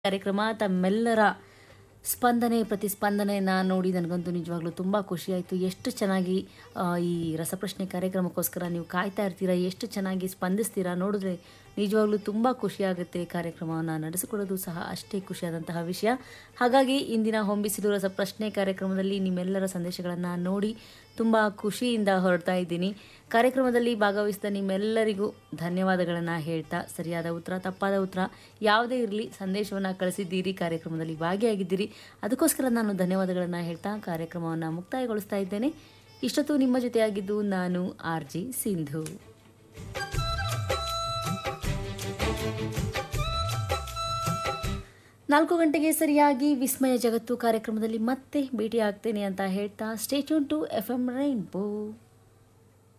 ಕಾರ್ಯಕ್ರಮ ತಮ್ಮೆಲ್ಲರ ಸ್ಪಂದನೆ ಪ್ರತಿಸ್ಪಂದನೆಯನ್ನು ನೋಡಿ ನನಗಂತೂ ನಿಜವಾಗ್ಲೂ ತುಂಬ ಖುಷಿಯಾಯಿತು ಎಷ್ಟು ಚೆನ್ನಾಗಿ ಆ, ಈ ರಸಪ್ರಶ್ನೆ ಕಾರ್ಯಕ್ರಮಕ್ಕೋಸ್ಕರ ನೀವು ಕಾಯ್ತಾ ಇರ್ತೀರಾ ಎಷ್ಟು ಚೆನ್ನಾಗಿ ಸ್ಪಂದಿಸ್ತೀರಾ ನೋಡಿದ್ರೆ ನಿಜವಾಗ್ಲೂ ತುಂಬ ಖುಷಿಯಾಗುತ್ತೆ ಕಾರ್ಯಕ್ರಮವನ್ನು ನಡೆಸಿಕೊಡೋದು ಸಹ ಅಷ್ಟೇ ಖುಷಿಯಾದಂತಹ ವಿಷಯ ಹಾಗಾಗಿ ಇಂದಿನ ಹೊಂಬಿಸಿಲು ರಸಪ್ರಶ್ನೆ ಕಾರ್ಯಕ್ರಮದಲ್ಲಿ ನಿಮ್ಮೆಲ್ಲರ ಸಂದೇಶಗಳನ್ನು ನೋಡಿ ತುಂಬ ಖುಷಿಯಿಂದ ಹೊರಡ್ತಾ ಇದ್ದೀನಿ ಕಾರ್ಯಕ್ರಮದಲ್ಲಿ ಭಾಗವಹಿಸಿದ ನಿಮ್ಮೆಲ್ಲರಿಗೂ ಧನ್ಯವಾದಗಳನ್ನು ಹೇಳ್ತಾ ಸರಿಯಾದ ಉತ್ತರ ತಪ್ಪಾದ ಉತ್ತರ ಯಾವುದೇ ಇರಲಿ ಸಂದೇಶವನ್ನು ಕಳಿಸಿದ್ದೀರಿ ಕಾರ್ಯಕ್ರಮದಲ್ಲಿ ಭಾಗಿಯಾಗಿದ್ದೀರಿ ಅದಕ್ಕೋಸ್ಕರ ನಾನು ಧನ್ಯವಾದಗಳನ್ನು ಹೇಳ್ತಾ ಕಾರ್ಯಕ್ರಮವನ್ನು ಮುಕ್ತಾಯಗೊಳಿಸ್ತಾ ಇದ್ದೇನೆ ಇಷ್ಟೊತ್ತು ನಿಮ್ಮ ಜೊತೆಯಾಗಿದ್ದು ನಾನು ಆರ್ ಜಿ ಸಿಂಧು ನಾಲ್ಕು ಗಂಟೆಗೆ ಸರಿಯಾಗಿ ವಿಸ್ಮಯ ಜಗತ್ತು ಕಾರ್ಯಕ್ರಮದಲ್ಲಿ ಮತ್ತೆ ಭೇಟಿ ಆಗ್ತೇನೆ ಅಂತ ಹೇಳ್ತಾ stay tuned to F M rainbow